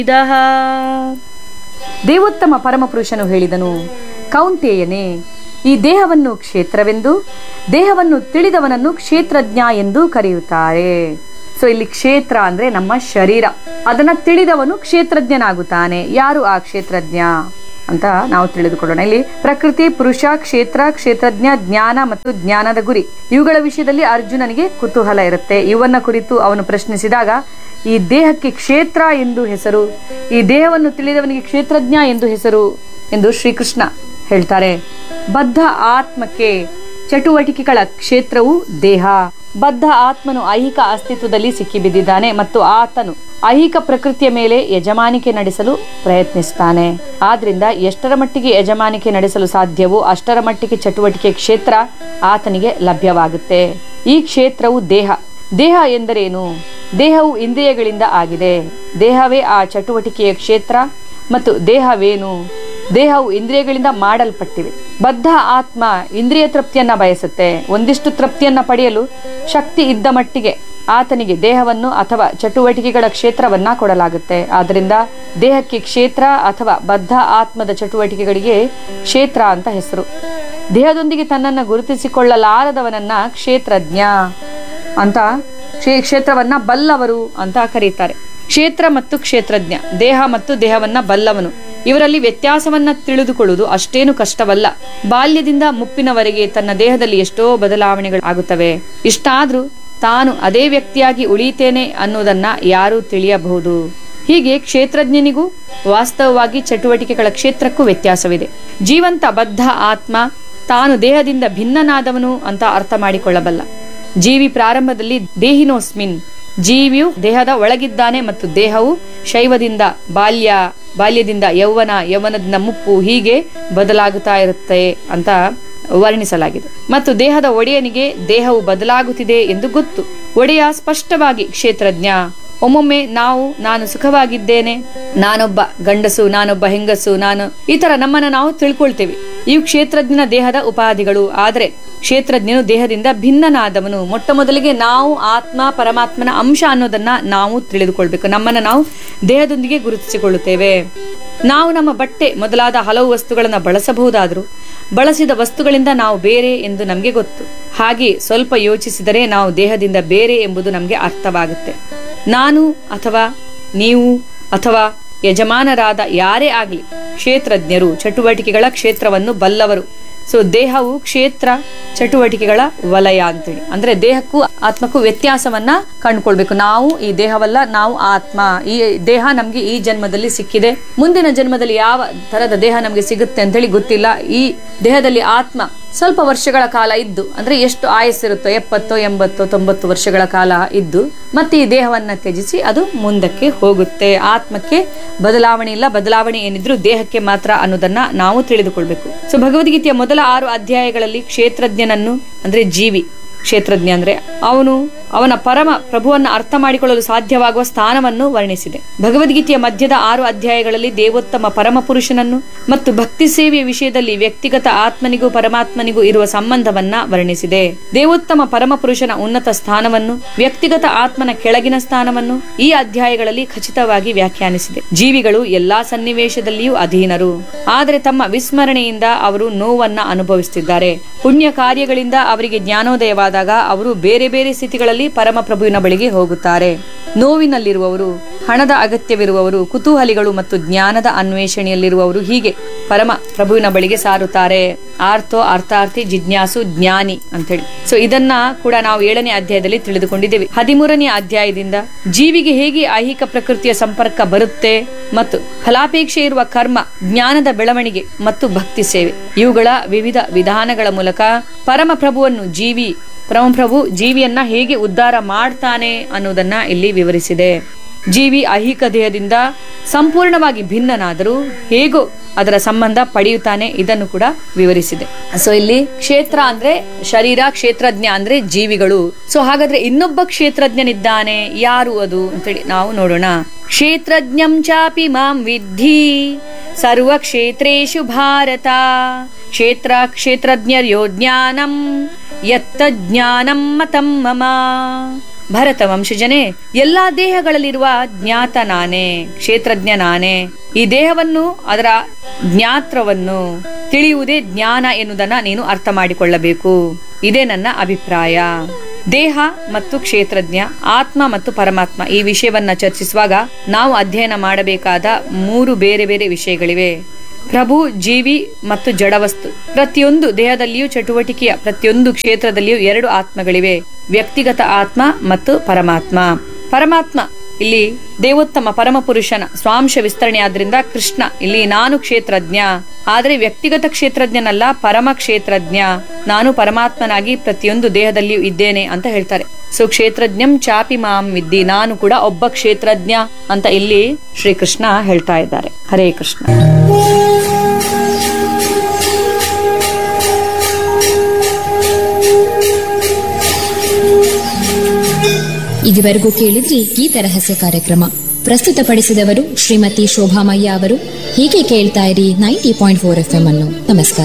ಇದಹ ದೇವೋತ್ತಮ ಪರಮಪುರುಷನು ಹೇಳಿದನು ಕೌಂಟೇಯನೇ ಈ ದೇಹವನ್ನು ಕ್ಷೇತ್ರವೆಂದು ದೇಹವನ್ನು ತಿಳಿದವನನ್ನು ಕ್ಷೇತ್ರಜ್ಞ ಎಂದು ಕರೆಯುತ್ತಾರೆ ಸೊ ಇಲ್ಲಿ ಕ್ಷೇತ್ರ ಅಂದ್ರೆ ನಮ್ಮ ಶರೀರ ಅದನ್ನ ತಿಳಿದವನು ಕ್ಷೇತ್ರಜ್ಞನಾಗುತ್ತಾನೆ ಯಾರು ಆ ಕ್ಷೇತ್ರಜ್ಞ ಅಂತ ನಾವು ತಿಳಿದುಕೊಳ್ಳೋಣ ಇಲ್ಲಿ ಪ್ರಕೃತಿ ಪುರುಷ ಕ್ಷೇತ್ರ ಕ್ಷೇತ್ರಜ್ಞ ಜ್ಞಾನ ಮತ್ತು ಜ್ಞಾನದ ಗುರಿ ಇವುಗಳ ವಿಷಯದಲ್ಲಿ ಅರ್ಜುನನಿಗೆ ಕುತೂಹಲ ಇರುತ್ತೆ ಇವನ್ನ ಕುರಿತು ಅವನು ಪ್ರಶ್ನಿಸಿದಾಗ ಈ ದೇಹಕ್ಕೆ ಕ್ಷೇತ್ರ ಎಂದು ಹೆಸರು ಈ ದೇಹವನ್ನು ತಿಳಿದವನಿಗೆ ಕ್ಷೇತ್ರಜ್ಞ ಎಂದು ಹೆಸರು ಎಂದು ಶ್ರೀಕೃಷ್ಣ ಹೇಳ್ತಾರೆ ಬದ್ಧ ಆತ್ಮಕ್ಕೆ ಚಟುವಟಿಕೆಗಳ ಕ್ಷೇತ್ರವು ದೇಹ ಬದ್ಧ ಆತ್ಮನು ಐಹಿಕ ಅಸ್ತಿತ್ವದಲ್ಲಿ ಸಿಕ್ಕಿಬಿದ್ದಿದ್ದಾನೆ ಮತ್ತು ಆತನು ಐಹಿಕ ಪ್ರಕೃತಿಯ ಮೇಲೆ ಯಜಮಾನಿಕೆ ನಡೆಸಲು ಪ್ರಯತ್ನಿಸ್ತಾನೆ ಆದ್ರಿಂದ ಎಷ್ಟರ ಮಟ್ಟಿಗೆ ಯಜಮಾನಿಕೆ ನಡೆಸಲು ಸಾಧ್ಯವೋ ಅಷ್ಟರ ಮಟ್ಟಿಗೆ ಚಟುವಟಿಕೆ ಕ್ಷೇತ್ರ ಆತನಿಗೆ ಲಭ್ಯವಾಗುತ್ತೆ ಈ ಕ್ಷೇತ್ರವು ದೇಹ ದೇಹ ಎಂದರೇನು ದೇಹವು ಇಂದ್ರಿಯಗಳಿಂದ ಆಗಿದೆ ದೇಹವೇ ಆ ಚಟುವಟಿಕೆಯ ಕ್ಷೇತ್ರ ಮತ್ತು ದೇಹವೇನು ದೇಹವು ಇಂದ್ರಿಯಗಳಿಂದ ಮಾಡಲ್ಪಟ್ಟಿವೆ ಬದ್ಧ ಆತ್ಮ ಇಂದ್ರಿಯ ತೃಪ್ತಿಯನ್ನ ಬಯಸುತ್ತೆ ಒಂದಿಷ್ಟು ತೃಪ್ತಿಯನ್ನ ಪಡೆಯಲು ಶಕ್ತಿ ಇದ್ದ ಮಟ್ಟಿಗೆ ಆತನಿಗೆ ದೇಹವನ್ನು ಅಥವಾ ಚಟುವಟಿಕೆಗಳ ಕ್ಷೇತ್ರವನ್ನ ಕೊಡಲಾಗುತ್ತೆ ಆದ್ರಿಂದ ದೇಹಕ್ಕೆ ಕ್ಷೇತ್ರ ಅಥವಾ ಬದ್ಧ ಆತ್ಮದ ಚಟುವಟಿಕೆಗಳಿಗೆ ಕ್ಷೇತ್ರ ಅಂತ ಹೆಸರು ದೇಹದೊಂದಿಗೆ ತನ್ನನ್ನು ಗುರುತಿಸಿಕೊಳ್ಳಲಾರದವನನ್ನ ಕ್ಷೇತ್ರಜ್ಞ ಅಂತ ಕ್ಷೇ- ಕ್ಷೇತ್ರವನ್ನ ಬಲ್ಲವರು ಅಂತ ಕರೀತಾರೆ ಕ್ಷೇತ್ರ ಮತ್ತು ಕ್ಷೇತ್ರಜ್ಞ ದೇಹ ಮತ್ತು ದೇಹವನ್ನ ಬಲ್ಲವನು ಇವರಲ್ಲಿ ವ್ಯತ್ಯಾಸವನ್ನ ತಿಳಿದುಕೊಳ್ಳುವುದು ಅಷ್ಟೇನು ಕಷ್ಟವಲ್ಲ ಬಾಲ್ಯದಿಂದ ಮುಪ್ಪಿನವರೆಗೆ ತನ್ನ ದೇಹದಲ್ಲಿ ಎಷ್ಟೋ ಬದಲಾವಣೆಗಳು ಆಗುತ್ತವೆ ಇಷ್ಟಾದ್ರೂ ತಾನು ಅದೇ ವ್ಯಕ್ತಿಯಾಗಿ ಉಳಿತೇನೆ ಅನ್ನೋದನ್ನ ಯಾರೂ ತಿಳಿಯಬಹುದು ಹೀಗೆ ಕ್ಷೇತ್ರಜ್ಞನಿಗೂ ವಾಸ್ತವವಾಗಿ ಚಟುವಟಿಕೆಗಳ ಕ್ಷೇತ್ರಕ್ಕೂ ವ್ಯತ್ಯಾಸವಿದೆ ಜೀವಂತ ಬದ್ಧ ಆತ್ಮ ತಾನು ದೇಹದಿಂದ ಭಿನ್ನನಾದವನು ಅಂತ ಅರ್ಥ ಮಾಡಿಕೊಳ್ಳಬಲ್ಲ ಜೀವಿ ಪ್ರಾರಂಭದಲ್ಲಿ ದೇಹಿನೋಸ್ಮಿನ್ ಜೀವಿಯು ದೇಹದ ಒಳಗಿದ್ದಾನೆ ಮತ್ತು ದೇಹವು ಶೈವದಿಂದ ಬಾಲ್ಯ ಬಾಲ್ಯದಿಂದ ಯೌವನ ಯೌವನದಿಂದ ಮುಪ್ಪು ಹೀಗೆ ಬದಲಾಗುತ್ತಾ ಇರುತ್ತೆ ಅಂತ ವರ್ಣಿಸಲಾಗಿದೆ ಮತ್ತು ದೇಹದ ಒಡೆಯನಿಗೆ ದೇಹವು ಬದಲಾಗುತ್ತಿದೆ ಎಂದು ಗೊತ್ತು ಒಡೆಯ ಸ್ಪಷ್ಟವಾಗಿ ಕ್ಷೇತ್ರಜ್ಞ ಒಮ್ಮೊಮ್ಮೆ ನಾವು ನಾನು ಸುಖವಾಗಿದ್ದೇನೆ ನಾನೊಬ್ಬ ಗಂಡಸು ನಾನೊಬ್ಬ ಹೆಂಗಸು ನಾನು ಈ ತರ ನಮ್ಮನ್ನ ನಾವು ತಿಳ್ಕೊಳ್ತೇವೆ ಇವು ಕ್ಷೇತ್ರಜ್ಞನ ದೇಹದ ಉಪಾಧಿಗಳು ಆದರೆ ಕ್ಷೇತ್ರಜ್ಞನು ದೇಹದಿಂದ ಭಿನ್ನನಾದವನು ಮೊಟ್ಟ ಮೊದಲಿಗೆ ನಾವು ಆತ್ಮ ಪರಮಾತ್ಮನ ಅಂಶ ಅನ್ನೋದನ್ನ ನಾವು ತಿಳಿದುಕೊಳ್ಬೇಕು ನಮ್ಮನ್ನ ನಾವು ದೇಹದೊಂದಿಗೆ ಗುರುತಿಸಿಕೊಳ್ಳುತ್ತೇವೆ ನಾವು ನಮ್ಮ ಬಟ್ಟೆ ಮೊದಲಾದ ಹಲವು ವಸ್ತುಗಳನ್ನ ಬಳಸಬಹುದಾದರೂ ಬಳಸಿದ ವಸ್ತುಗಳಿಂದ ನಾವು ಬೇರೆ ಎಂದು ನಮಗೆ ಗೊತ್ತು ಹಾಗೆ ಸ್ವಲ್ಪ ಯೋಚಿಸಿದರೆ ನಾವು ದೇಹದಿಂದ ಬೇರೆ ಎಂಬುದು ನಮಗೆ ಅರ್ಥವಾಗುತ್ತೆ ನಾನು ಅಥವಾ ನೀವು ಅಥವಾ ಯಜಮಾನರಾದ ಯಾರೇ ಆಗಲಿ ಕ್ಷೇತ್ರಜ್ಞರು ಚಟುವಟಿಕೆಗಳ ಕ್ಷೇತ್ರವನ್ನು ಬಲ್ಲವರು ಸೊ ದೇಹವು ಕ್ಷೇತ್ರ ಚಟುವಟಿಕೆಗಳ ವಲಯ ಅಂತೇಳಿ ಅಂದ್ರೆ ದೇಹಕ್ಕೂ ಆತ್ಮಕ್ಕೂ ವ್ಯತ್ಯಾಸವನ್ನ ಕಂಡುಕೊಳ್ಬೇಕು ನಾವು ಈ ದೇಹವಲ್ಲ ನಾವು ಆತ್ಮ ಈ ದೇಹ ನಮ್ಗೆ ಈ ಜನ್ಮದಲ್ಲಿ ಸಿಕ್ಕಿದೆ ಮುಂದಿನ ಜನ್ಮದಲ್ಲಿ ಯಾವ ತರದ ದೇಹ ನಮ್ಗೆ ಸಿಗುತ್ತೆ ಅಂತೇಳಿ ಗೊತ್ತಿಲ್ಲ ಈ ದೇಹದಲ್ಲಿ ಆತ್ಮ ಸ್ವಲ್ಪ ವರ್ಷಗಳ ಕಾಲ ಇದ್ದು ಅಂದ್ರೆ ಎಷ್ಟು ಆಯಸ್ಸಿರುತ್ತೋ ಎಪ್ಪತ್ತೋ ಎಂಬತ್ತೋ ತೊಂಬತ್ತು ವರ್ಷಗಳ ಕಾಲ ಇದ್ದು ಮತ್ತೆ ಈ ದೇಹವನ್ನ ತ್ಯಜಿಸಿ ಅದು ಮುಂದಕ್ಕೆ ಹೋಗುತ್ತೆ ಆತ್ಮಕ್ಕೆ ಬದಲಾವಣೆ ಇಲ್ಲ ಬದಲಾವಣೆ ಏನಿದ್ರು ದೇಹಕ್ಕೆ ಮಾತ್ರ ಅನ್ನೋದನ್ನ ನಾವು ತಿಳಿದುಕೊಳ್ಬೇಕು ಸೊ ಭಗವದ್ಗೀತೆಯ ಮೊದಲ ಆರು ಅಧ್ಯಾಯಗಳಲ್ಲಿ ಕ್ಷೇತ್ರಜ್ಞನನ್ನು ಅಂದ್ರೆ ಜೀವಿ ಕ್ಷೇತ್ರಜ್ಞ ಅಂದ್ರೆ ಅವನು ಅವನ ಪರಮ ಪ್ರಭುವನ್ನ ಅರ್ಥ ಮಾಡಿಕೊಳ್ಳಲು ಸಾಧ್ಯವಾಗುವ ಸ್ಥಾನವನ್ನು ವರ್ಣಿಸಿದೆ ಭಗವದ್ಗೀತೆಯ ಮಧ್ಯದ ಆರು ಅಧ್ಯಾಯಗಳಲ್ಲಿ ದೇವೋತ್ತಮ ಪರಮ ಪುರುಷನನ್ನು ಮತ್ತು ಭಕ್ತಿ ಸೇವೆಯ ವಿಷಯದಲ್ಲಿ ವ್ಯಕ್ತಿಗತ ಆತ್ಮನಿಗೂ ಪರಮಾತ್ಮನಿಗೂ ಇರುವ ಸಂಬಂಧವನ್ನ ವರ್ಣಿಸಿದೆ ದೇವೋತ್ತಮ ಪರಮ ಪುರುಷನ ಉನ್ನತ ಸ್ಥಾನವನ್ನು ವ್ಯಕ್ತಿಗತ ಆತ್ಮನ ಕೆಳಗಿನ ಸ್ಥಾನವನ್ನು ಈ ಅಧ್ಯಾಯಗಳಲ್ಲಿ ಖಚಿತವಾಗಿ ವ್ಯಾಖ್ಯಾನಿಸಿದೆ ಜೀವಿಗಳು ಎಲ್ಲಾ ಸನ್ನಿವೇಶದಲ್ಲಿಯೂ ಅಧೀನರು ಆದರೆ ತಮ್ಮ ವಿಸ್ಮರಣೆಯಿಂದ ಅವರು ನೋವನ್ನ ಅನುಭವಿಸುತ್ತಿದ್ದಾರೆ ಪುಣ್ಯ ಕಾರ್ಯಗಳಿಂದ ಅವರಿಗೆ ಜ್ಞಾನೋದಯವಾದಾಗ ಅವರು ಬೇರೆ ಬೇರೆ ಸ್ಥಿತಿಗಳಲ್ಲಿ ಪರಮ ಪ್ರಭುವಿನ ಬಳಿಗೆ ಹೋಗುತ್ತಾರೆ ನೋವಿನಲ್ಲಿರುವವರು ಹಣದ ಅಗತ್ಯವಿರುವವರು ಕುತೂಹಲಿಗಳು ಮತ್ತು ಜ್ಞಾನದ ಅನ್ವೇಷಣೆಯಲ್ಲಿರುವವರು ಹೀಗೆ ಪರಮ ಪ್ರಭುವಿನ ಬಳಿಗೆ ಸಾರುತ್ತಾರೆ ಆರ್ಥೋ ಅರ್ಥಾರ್ಥಿ ಜಿಜ್ಞಾಸು ಜ್ಞಾನಿ ಅಂತೇಳಿ ಸೊ ಇದನ್ನ ಕೂಡ ನಾವು ಏಳನೇ ಅಧ್ಯಾಯದಲ್ಲಿ ತಿಳಿದುಕೊಂಡಿದ್ದೇವೆ ಹದಿಮೂರನೇ ಅಧ್ಯಾಯದಿಂದ ಜೀವಿಗೆ ಹೇಗೆ ಐಹಿಕ ಪ್ರಕೃತಿಯ ಸಂಪರ್ಕ ಬರುತ್ತೆ ಮತ್ತು ಫಲಾಪೇಕ್ಷೆ ಇರುವ ಕರ್ಮ ಜ್ಞಾನದ ಬೆಳವಣಿಗೆ ಮತ್ತು ಭಕ್ತಿ ಸೇವೆ ಇವುಗಳ ವಿವಿಧ ವಿಧಾನಗಳ ಮೂಲಕ ಪರಮ ಪ್ರಭುವನ್ನು ಜೀವಿ ಪರಮಪ್ರಭು ಜೀವಿಯನ್ನ ಹೇಗೆ ಉದ್ಧಾರ ಮಾಡ್ತಾನೆ ಅನ್ನೋದನ್ನ ಇಲ್ಲಿ ವಿವರಿಸಿದೆ ಜೀವಿ ಐಹಿಕ ದೇಹದಿಂದ ಸಂಪೂರ್ಣವಾಗಿ ಭಿನ್ನನಾದರೂ ಹೇಗೋ ಅದರ ಸಂಬಂಧ ಪಡೆಯುತ್ತಾನೆ ಇದನ್ನು ಕೂಡ ವಿವರಿಸಿದೆ ಸೊ ಇಲ್ಲಿ ಕ್ಷೇತ್ರ ಅಂದ್ರೆ ಶರೀರ ಕ್ಷೇತ್ರಜ್ಞ ಅಂದ್ರೆ ಜೀವಿಗಳು ಸೊ ಹಾಗಾದ್ರೆ ಇನ್ನೊಬ್ಬ ಕ್ಷೇತ್ರಜ್ಞನಿದ್ದಾನೆ ಯಾರು ಅದು ಅಂತೇಳಿ ನಾವು ನೋಡೋಣ ಕ್ಷೇತ್ರಜ್ಞಂ ಚಾಪಿ ಮಾಂ ವಿದ್ಧಿ ಸರ್ವ ಕ್ಷೇತ್ರೇಶು ಭಾರತ ಕ್ಷೇತ್ರ ಕ್ಷೇತ್ರಜ್ಞರ್ಯೋ ಜ್ಞಾನಂ ಯತ್ತ ಜ್ಞಾನಂ ಮತಂ ಮಮ ಭರತ ವಂಶಜನೇ ಎಲ್ಲಾ ದೇಹಗಳಲ್ಲಿರುವ ಜ್ಞಾತ ನಾನೇ ಕ್ಷೇತ್ರಜ್ಞ ನಾನೇ ಈ ದೇಹವನ್ನು ಅದರ ಜ್ಞಾತ್ರವನ್ನು ತಿಳಿಯುವುದೇ ಜ್ಞಾನ ಎನ್ನುವುದನ್ನ ನೀನು ಅರ್ಥ ಮಾಡಿಕೊಳ್ಳಬೇಕು ಇದೇ ನನ್ನ ಅಭಿಪ್ರಾಯ ದೇಹ ಮತ್ತು ಕ್ಷೇತ್ರಜ್ಞ ಆತ್ಮ ಮತ್ತು ಪರಮಾತ್ಮ ಈ ವಿಷಯವನ್ನ ಚರ್ಚಿಸುವಾಗ ನಾವು ಅಧ್ಯಯನ ಮಾಡಬೇಕಾದ ಮೂರು ಬೇರೆ ಬೇರೆ ವಿಷಯಗಳಿವೆ ಪ್ರಭು ಜೀವಿ ಮತ್ತು ಜಡವಸ್ತು ಪ್ರತಿಯೊಂದು ದೇಹದಲ್ಲಿಯೂ ಚಟುವಟಿಕೆಯ ಪ್ರತಿಯೊಂದು ಕ್ಷೇತ್ರದಲ್ಲಿಯೂ ಎರಡು ಆತ್ಮಗಳಿವೆ ವ್ಯಕ್ತಿಗತ ಆತ್ಮ ಮತ್ತು ಪರಮಾತ್ಮ ಪರಮಾತ್ಮ ಇಲ್ಲಿ ದೇವೋತ್ತಮ ಪರಮಪುರುಷನ ಸ್ವಾಂಶ ವಿಸ್ತರಣೆ ಆದ್ರಿಂದ ಕೃಷ್ಣ ಇಲ್ಲಿ ನಾನು ಕ್ಷೇತ್ರಜ್ಞ ಆದರೆ ವ್ಯಕ್ತಿಗತ ಕ್ಷೇತ್ರಜ್ಞನಲ್ಲ ಪರಮ ಕ್ಷೇತ್ರಜ್ಞ ನಾನು ಪರಮಾತ್ಮನಾಗಿ ಪ್ರತಿಯೊಂದು ದೇಹದಲ್ಲಿಯೂ ಇದ್ದೇನೆ ಅಂತ ಹೇಳ್ತಾರೆ ಸೊ ಕ್ಷೇತ್ರಜ್ಞಂ ಚಾಪಿ ಮಾಂ ವಿದ್ದಿ ನಾನು ಕೂಡ ಒಬ್ಬ ಕ್ಷೇತ್ರಜ್ಞ ಅಂತ ಇಲ್ಲಿ ಶ್ರೀಕೃಷ್ಣ ಹೇಳ್ತಾ ಇದ್ದಾರೆ ಹರೇ ಕೃಷ್ಣ ಇದುವರೆಗೂ ಕೇಳಿದ್ರಿ ಗೀತ ರಹಸ್ಯ ಕಾರ್ಯಕ್ರಮ ಪ್ರಸ್ತುತಪಡಿಸಿದವರು ಶ್ರೀಮತಿ ಶೋಭಾಮಯ್ಯ ಅವರು ಹೀಗೆ ಕೇಳ್ತಾ ಇರಿ ninety point four F M ಅನ್ನು ನಮಸ್ಕಾರ